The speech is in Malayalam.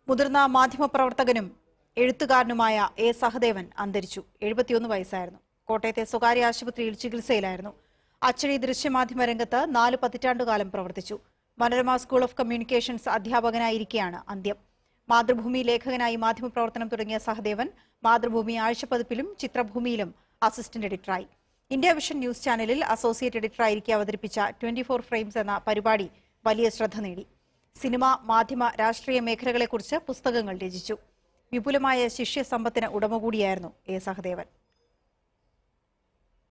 മുതിർന്ന മാധ്യമപ്രവർത്തകനും എഴുത്തുകാരനുമായ എ സഹദേവൻ അന്തരിച്ചു എഴുപത്തിയൊന്ന് വയസ്സായിരുന്നു കോട്ടയത്തെ സ്വകാര്യ ആശുപത്രിയിൽ ചികിത്സയിലായിരുന്നു അച്ചടി ദൃശ്യമാധ്യമ രംഗത്ത് നാല് പതിറ്റാണ്ടുകാലം പ്രവർത്തിച്ചു മനോരമ സ്കൂൾ ഓഫ് കമ്മ്യൂണിക്കേഷൻസ് അധ്യാപകനായിരിക്കെയാണ് അന്ത്യം മാതൃഭൂമി ലേഖകനായി മാധ്യമപ്രവർത്തനം തുടങ്ങിയ സഹദേവൻ മാതൃഭൂമി ആഴ്ചപ്പതിപ്പിലും ചിത്രഭൂമിയിലും അസിസ്റ്റന്റ് എഡിറ്ററായി ഇന്ത്യ വിഷൻ ന്യൂസ് ചാനലിൽ അസോസിയേറ്റ് എഡിറ്ററായിരിക്കെ അവതരിപ്പിച്ച ട്വന്റി ഫോർ ഫ്രെയിംസ് എന്ന പരിപാടി വലിയ ശ്രദ്ധ നേടി സിനിമ മാധ്യമ രാഷ്ട്രീയ മേഖലകളെക്കുറിച്ച് പുസ്തകങ്ങൾ രചിച്ചു വിപുലമായ ശിഷ്യസമ്പത്തിന് ഉടമ കൂടിയായിരുന്നു എ സഹദേവൻ